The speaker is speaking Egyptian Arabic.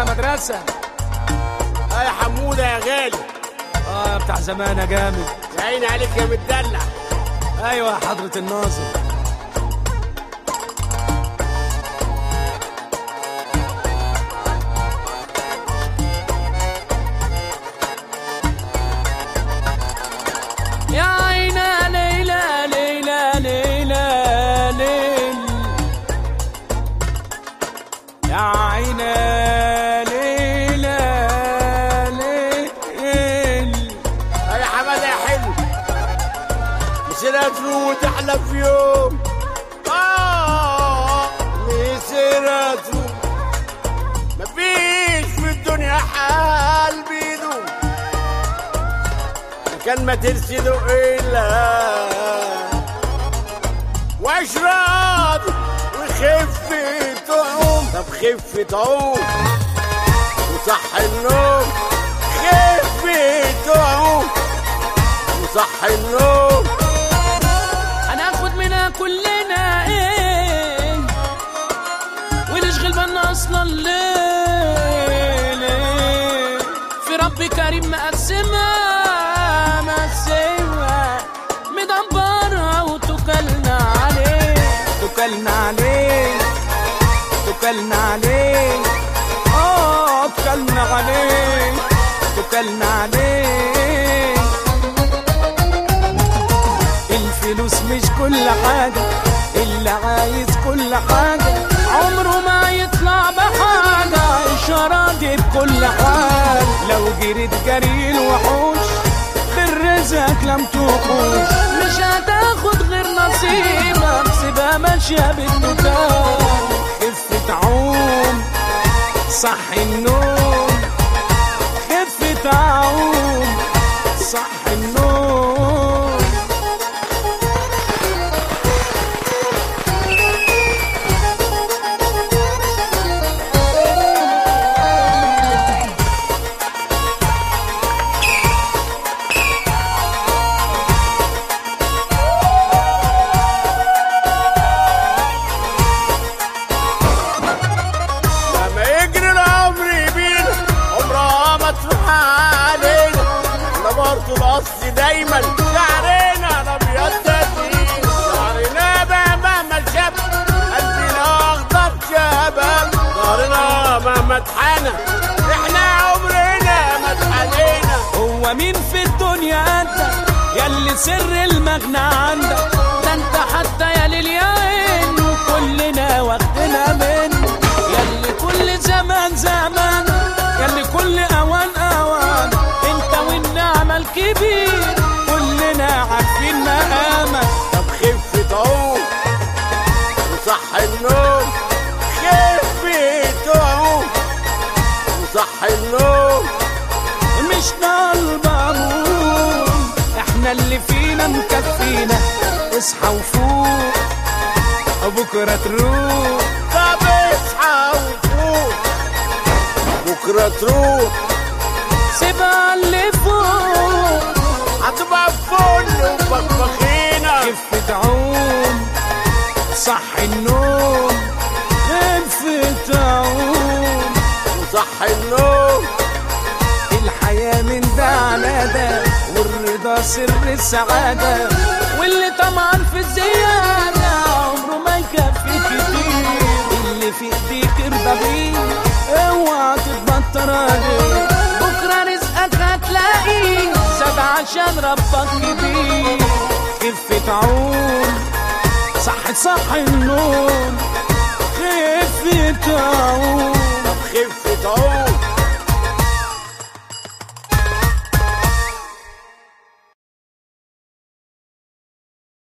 مدرسة اه يا حموده يا غالي اه بتاع زمان يا جامد يا عيني عليك يا متدلع ايوه يا حضرة الناظر يا عينا ليلى ليلى ليلى ليل يا عينا ليلى ليل اه يا حماده يا حلو مسيرته وتحلى في يوم اه مسيرته مفيش في الدنيا حال بيدوم كان ما ترسله الا واشرب وخفة عوم طب خفة عوم وصح النوم خفة عوم وصح النوم هناخد منها كلنا ايه ونشغل بالنا اصلا ليه ليه في رب كريم مقسمها مقسمها مدبرها وتكلنا عليه تكلنا عليه تكلنا عليه اه تكلنا عليه تكلنا عليه الفلوس مش كل حاجة اللي عايز كل حاجة عمره ما يطلع بحاجة إشارات بكل حال لو جريت جري الوحوش غير رزقك لم تخوش مش هتاخد غير نصيبك سيبها ماشية بالتوتال خفة عوم صح النوم خفة عوم صح النوم لما يجري العمر بينا عمرها ما تروح علينا انا برضه القص دايما شعرنا الابيض تدين شعرنا بقى مهما شاب قلبنا اخضر شباب ظهرنا مهما اتحنى احنا عمرنا ما اتحنينا هو مين في الدنيا انت ياللي سر المغنى عندك ده انت حتى يا للياين وكلنا واخدنا منه ياللي كل زمان زمان ياللي كل اوان اوان انت والنعمة الكبير كلنا عارفين مقامك طب خفة عوم وصح النوم خفة عوم وصح النوم مش طالبة هموم احنا اللي فينا مكفينا اصحى وفوق بكرة تروح طب اصحى وفوق بكرة تروح سيبها اللي فوق هتبقى فل وبطبخينا خفة عوم صح النوم خفة عوم وصح النوم الحياة من ده على ده والرضا سر السعادة واللي طمعان في الزيادة عمره ما يكفي كتير اللي في ايديك ارضى بيه اوعى تتبطر عليه بكرة رزقك هتلاقيه زاد عشان ربك كبير خفة عون صح صح النوم خفة عون